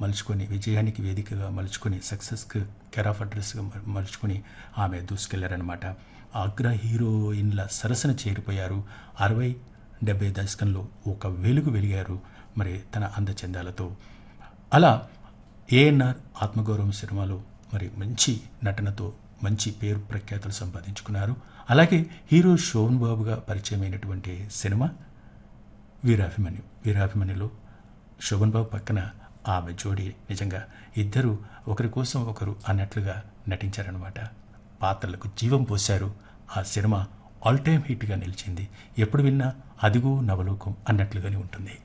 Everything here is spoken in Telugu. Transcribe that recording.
మలుచుకొని విజయానికి వేదికగా మలుచుకొని సక్సెస్కి కేర్ ఆఫ్ అడ్రస్గా మలుచుకొని ఆమె దూసుకెళ్లారనమాట అగ్ర హీరోయిన్ల సరసన చేరిపోయారు అరవై డెబ్బై దశకంలో ఒక వెలుగు వెలిగారు మరి తన అందచందాలతో అలా ఏఎన్ఆర్ ఆత్మగౌరవం సినిమాలో మరి మంచి నటనతో మంచి పేరు ప్రఖ్యాతులు సంపాదించుకున్నారు అలాగే హీరో శోభన్ బాబుగా పరిచయమైనటువంటి సినిమా వీరాభిమన్యు వీరాభిమన్యులో శోభన్ బాబు పక్కన ఆమె జోడి నిజంగా ఇద్దరు ఒకరి కోసం ఒకరు అన్నట్లుగా నటించారనమాట పాత్రలకు జీవం పోశారు ఆ సినిమా ఆల్ టైమ్ హిట్గా నిలిచింది ఎప్పుడు విన్నా అదిగో నవలోకం అన్నట్లుగానే ఉంటుంది